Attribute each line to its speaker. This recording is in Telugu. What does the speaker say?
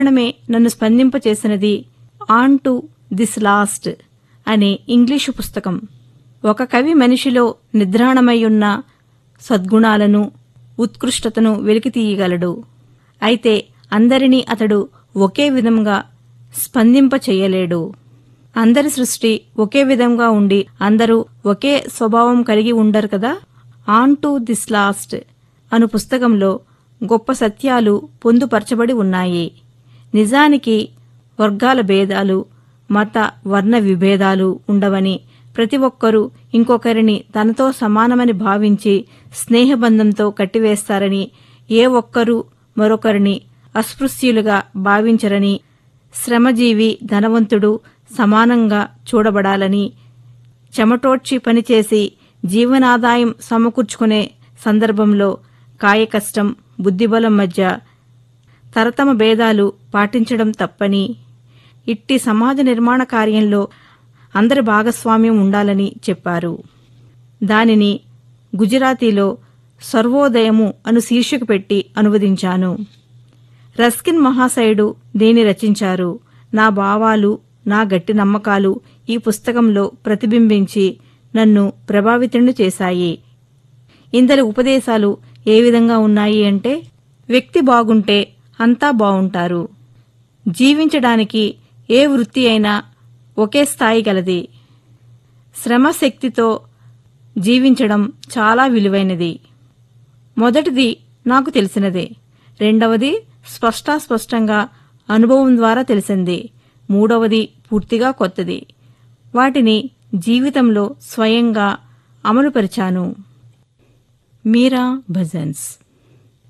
Speaker 1: కారణమే నన్ను స్పందింపచేసినది ఆన్ టు దిస్ లాస్ట్ అనే ఇంగ్లీషు పుస్తకం ఒక కవి మనిషిలో నిద్రాణమయ్యున్న సద్గుణాలను ఉత్కృష్టతను వెలికితీయగలడు అయితే అందరినీ అతడు ఒకే విధంగా స్పందింప చెయ్యలేడు అందరి సృష్టి ఒకే విధంగా ఉండి అందరూ ఒకే స్వభావం కలిగి ఉండరు కదా ఆన్ టు దిస్ లాస్ట్ అను పుస్తకంలో గొప్ప సత్యాలు పొందుపరచబడి ఉన్నాయి నిజానికి వర్గాల భేదాలు మత వర్ణ విభేదాలు ఉండవని ప్రతి ఒక్కరూ ఇంకొకరిని తనతో సమానమని భావించి స్నేహబంధంతో కట్టివేస్తారని ఏ ఒక్కరూ మరొకరిని అస్పృశ్యులుగా భావించరని శ్రమజీవి ధనవంతుడు సమానంగా చూడబడాలని చెమటోడ్చి పనిచేసి జీవనాదాయం సమకూర్చుకునే సందర్భంలో కాయకష్టం బుద్ధిబలం మధ్య తరతమ భేదాలు పాటించడం తప్పని ఇట్టి సమాజ నిర్మాణ కార్యంలో అందరి భాగస్వామ్యం ఉండాలని చెప్పారు దానిని గుజరాతీలో సర్వోదయము అను శీర్షిక పెట్టి అనువదించాను రస్కిన్ మహాశయుడు దీన్ని రచించారు నా భావాలు నా గట్టి నమ్మకాలు ఈ పుస్తకంలో ప్రతిబింబించి నన్ను ప్రభావితుణ్ణి చేశాయి ఇందరి ఉపదేశాలు ఏ విధంగా ఉన్నాయి అంటే వ్యక్తి బాగుంటే అంతా బావుంటారు జీవించడానికి ఏ వృత్తి అయినా ఒకే స్థాయి గలది శ్రమశక్తితో జీవించడం చాలా విలువైనది మొదటిది నాకు తెలిసినదే రెండవది స్పష్టాస్పష్టంగా అనుభవం ద్వారా తెలిసింది మూడవది పూర్తిగా కొత్తది వాటిని జీవితంలో స్వయంగా అమలుపరిచాను మీరా భజన్స్